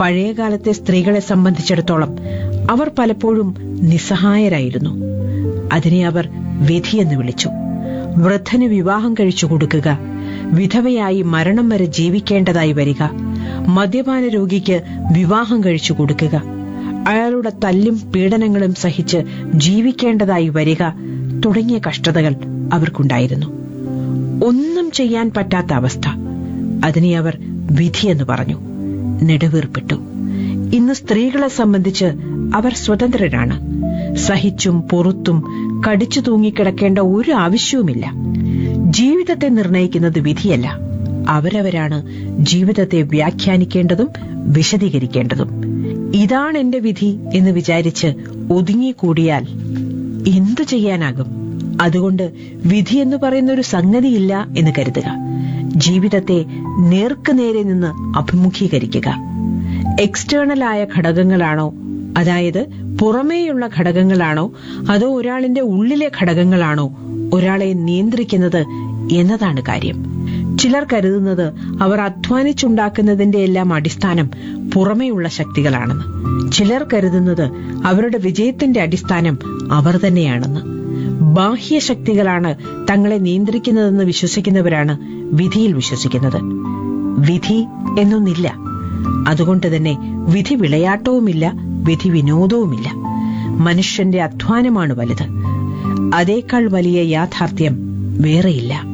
പഴയകാലത്തെ സ്ത്രീകളെ സംബന്ധിച്ചിടത്തോളം അവർ പലപ്പോഴും നിസ്സഹായരായിരുന്നു അതിനെ അവർ വിധിയെന്ന് വിളിച്ചു വൃദ്ധന് വിവാഹം കഴിച്ചു കൊടുക്കുക വിധവയായി മരണം വരെ ജീവിക്കേണ്ടതായി വരിക മദ്യപാന രോഗിക്ക് വിവാഹം കഴിച്ചു കൊടുക്കുക അയാളുടെ തല്ലും പീഡനങ്ങളും സഹിച്ച് ജീവിക്കേണ്ടതായി വരിക തുടങ്ങിയ കഷ്ടതകൾ അവർക്കുണ്ടായിരുന്നു ഒന്നും ചെയ്യാൻ പറ്റാത്ത അവസ്ഥ അതിനെ അവർ വിധിയെന്ന് പറഞ്ഞു നെടുവീർപ്പിട്ടു ഇന്ന് സ്ത്രീകളെ സംബന്ധിച്ച് അവർ സ്വതന്ത്രരാണ് സഹിച്ചും പൊറുത്തും കടിച്ചു തൂങ്ങിക്കിടക്കേണ്ട ഒരു ആവശ്യവുമില്ല ജീവിതത്തെ നിർണയിക്കുന്നത് വിധിയല്ല അവരവരാണ് ജീവിതത്തെ വ്യാഖ്യാനിക്കേണ്ടതും വിശദീകരിക്കേണ്ടതും ഇതാണ് എന്റെ വിധി എന്ന് വിചാരിച്ച് ഒതുങ്ങിക്കൂടിയാൽ എന്തു ചെയ്യാനാകും അതുകൊണ്ട് വിധി എന്ന് പറയുന്ന ഒരു സംഗതിയില്ല എന്ന് കരുതുക ജീവിതത്തെ നേർക്കുനേരെ നിന്ന് അഭിമുഖീകരിക്കുക എക്സ്റ്റേണലായ ഘടകങ്ങളാണോ അതായത് പുറമേയുള്ള ഘടകങ്ങളാണോ അതോ ഒരാളിന്റെ ഉള്ളിലെ ഘടകങ്ങളാണോ ഒരാളെ നിയന്ത്രിക്കുന്നത് എന്നതാണ് കാര്യം ചിലർ കരുതുന്നത് അവർ അധ്വാനിച്ചുണ്ടാക്കുന്നതിന്റെ എല്ലാം അടിസ്ഥാനം പുറമേയുള്ള ശക്തികളാണെന്ന് ചിലർ കരുതുന്നത് അവരുടെ വിജയത്തിന്റെ അടിസ്ഥാനം അവർ തന്നെയാണെന്ന് ബാഹ്യ ശക്തികളാണ് തങ്ങളെ നിയന്ത്രിക്കുന്നതെന്ന് വിശ്വസിക്കുന്നവരാണ് വിധിയിൽ വിശ്വസിക്കുന്നത് വിധി എന്നൊന്നില്ല അതുകൊണ്ട് തന്നെ വിധി വിളയാട്ടവുമില്ല വിധി വിനോദവുമില്ല മനുഷ്യന്റെ അധ്വാനമാണ് വലുത് അതേക്കാൾ വലിയ യാഥാർത്ഥ്യം വേറെയില്ല